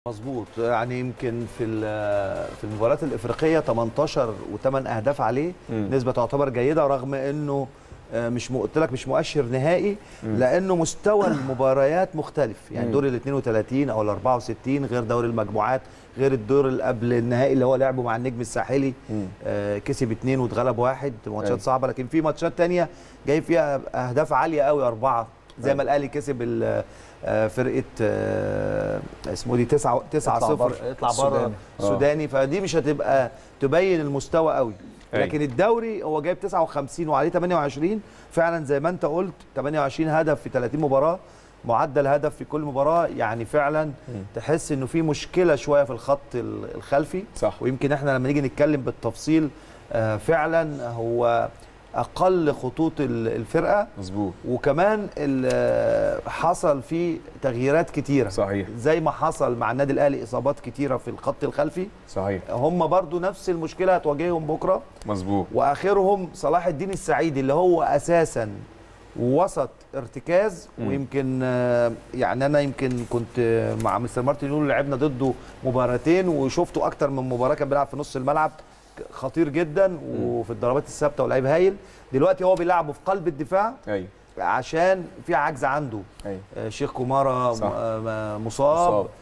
مظبوط يعني يمكن في ال- في المباريات الافريقيه 18 و8 اهداف عليه مم. نسبه تعتبر جيده رغم انه آه، مش م- قلت لك مش مؤشر نهائي لانه مستوى المباريات مختلف يعني مم. دور ال 32 او ال 64 غير دوري المجموعات غير الدور اللي قبل النهائي اللي هو لعبه مع النجم الساحلي مم. آه، كسب اثنين واتغلب واحد ماتشات أيوة. صعبه لكن في ماتشات تانية جاي فيها اهداف عاليه قوي اربعه زي أيوة. ما الاهلي كسب ال- آه، فرقه آه، اسمه دي 9 9 اطلع 0 بره. اطلع بره السوداني. آه. السوداني فدي مش هتبقى تبين المستوى قوي أيوة. لكن الدوري هو جايب 59 وعليه 28 فعلا زي ما انت قلت 28 هدف في 30 مباراه معدل هدف في كل مباراه يعني فعلا تحس انه في مشكله شويه في الخط ال- الخلفي صح ويمكن احنا لما نيجي نتكلم بالتفصيل آه، فعلا هو اقل خطوط ال- الفرقه مظبوط وكمان ال- آه، حصل فيه تغييرات كتيره صحيح زي ما حصل مع النادي الاهلي اصابات كتيره في الخط الخلفي صحيح هم برضو نفس المشكله هتواجههم بكره مظبوط واخرهم صلاح الدين السعيدي اللي هو اساسا وسط ارتكاز مم. ويمكن آه، يعني انا يمكن كنت آه، مع مستر مارتن يقول لعبنا ضده مباراتين وشفته اكتر من مباراه كان بيلعب في نص الملعب خطير جدا وفي الضربات الثابته ولعيب هايل دلوقتي هو بيلعبه في قلب الدفاع ايوه عشان في عجز عنده ايوه آه، شيخ كومارا صح. م- آه، مصاب, مصاب.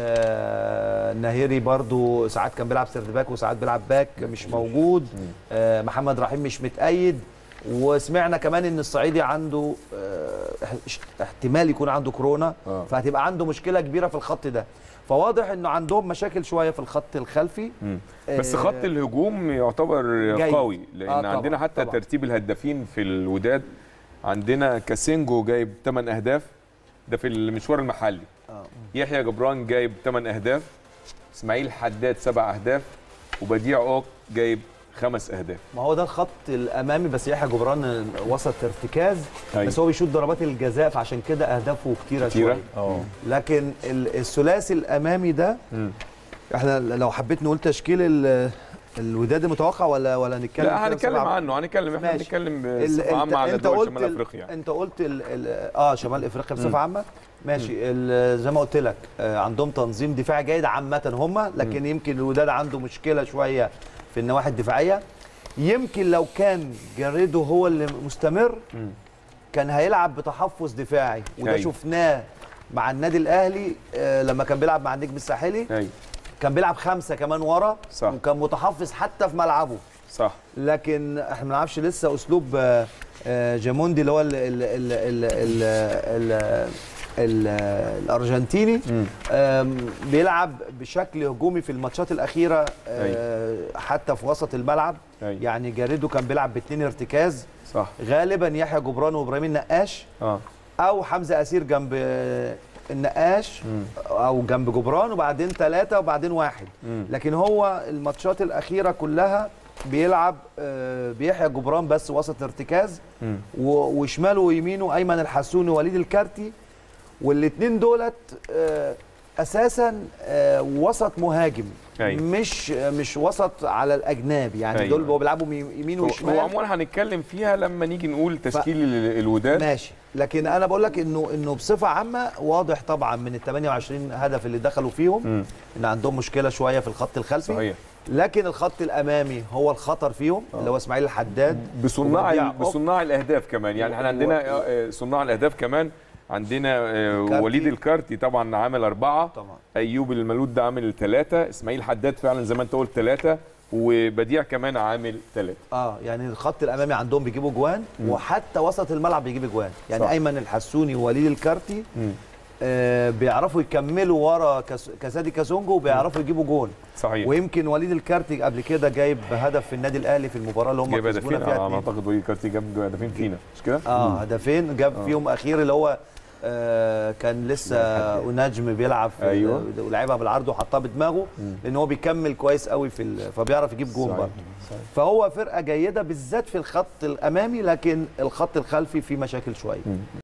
آه ناهيري برضو ساعات كان بيلعب سيرد باك وساعات بيلعب باك مش موجود آه محمد رحيم مش متأيد وسمعنا كمان ان الصعيدي عنده آه اح- احتمال يكون عنده كورونا آه. فهتبقى عنده مشكله كبيره في الخط ده فواضح انه عندهم مشاكل شويه في الخط الخلفي مم. بس آه، خط الهجوم يعتبر جيد. قوي لان آه، طبعاً، عندنا حتى طبعاً. ترتيب الهدافين في الوداد عندنا كاسينجو جايب 8 اهداف ده في المشوار المحلي آه. يحيى جبران جايب 8 اهداف اسماعيل حداد 7 اهداف وبديع اوك جايب خمس اهداف ما هو ده الخط الامامي بس يحيى جبران وسط ارتكاز أيوة. بس هو بيشوط ضربات الجزاء فعشان كده اهدافه كتيره, كتيرة؟ شويه اه لكن ال- الثلاثي الامامي ده مم. احنا لو حبيت نقول تشكيل ال- الوداد المتوقع ولا ولا نتكلم لا كده هنتكلم بسرعة؟ عنه هنتكلم احنا ماشي. هنتكلم ال- بصفه انت عامه على انت دول قلت شمال ال- افريقيا انت قلت ال ال اه شمال افريقيا بصفه عامه ماشي ال- زي ما قلت لك آه، عندهم تنظيم دفاعي جيد عامه هم لكن يمكن الوداد عنده مشكله شويه في النواحي الدفاعيه يمكن لو كان جاريدو هو اللي مستمر مم. كان هيلعب بتحفظ دفاعي وده أيوة. شفناه مع النادي الاهلي آه، لما كان بيلعب مع النجم الساحلي ايوه كان بيلعب خمسه كمان ورا صح. وكان متحفظ حتى في ملعبه صح لكن احنا ما نعرفش لسه اسلوب آه، آه، جاموندي اللي هو ال ال ال ال ال ال ال الارجنتيني مم. آم، بيلعب بشكل هجومي في الماتشات الاخيره آه، حتى في وسط الملعب أيوة. يعني جاريدو كان بيلعب باثنين ارتكاز صح غالبا يحيى جبران وابراهيم النقاش اه او حمزه اسير جنب آه، النقاش مم. او جنب جبران وبعدين ثلاثه وبعدين واحد مم. لكن هو الماتشات الاخيره كلها بيلعب آه، بيحيى جبران بس وسط ارتكاز مم. و- وشماله ويمينه ايمن الحسوني ووليد الكارتي والاثنين دولت آه، اساسا آه، وسط مهاجم أيوة. مش مش وسط على الاجناب يعني أيوة. دول هو بيلعبوا يمين هو وشمال هو عموما هنتكلم فيها لما نيجي نقول تشكيل ال- الوداد ماشي لكن انا بقول لك انه انه بصفه عامه واضح طبعا من ال 28 هدف اللي دخلوا فيهم مم. ان عندهم مشكله شويه في الخط الخلفي صحيح لكن الخط الامامي هو الخطر فيهم اللي هو اسماعيل الحداد بصناع وبديع ال- بصناع الاهداف كمان يعني احنا و- عندنا و- آه، صناع الاهداف كمان عندنا آه، الكارتي. وليد الكارتي طبعا عامل اربعه طبعا ايوب المولود ده عامل ثلاثه اسماعيل حداد فعلا زي ما انت قلت ثلاثه وبديع كمان عامل ثلاثه اه يعني الخط الامامي عندهم بيجيبوا جوان وحتى وسط الملعب بيجيب جوان يعني صح. ايمن الحسوني ووليد الكارتي آه بيعرفوا يكملوا ورا كس- كسادي كازونجو وبيعرفوا يجيبوا جون صحيح ويمكن وليد الكارتي قبل كده جايب هدف في النادي الاهلي في المباراه اللي هم جايب كسبونا هدفين فيها على ما اتنين. اعتقد وليد الكارتي جاب هدفين فينا مش كده؟ اه هدفين جاب فيهم اخير اللي هو آه كان لسه ونجم بيلعب في أيوة. ولعبها بالعرض وحطها بدماغه لان هو بيكمل كويس قوي في ال- فبيعرف يجيب جون صحيح. برضه فهو فرقه جيده بالذات في الخط الامامي لكن الخط الخلفي فيه مشاكل شويه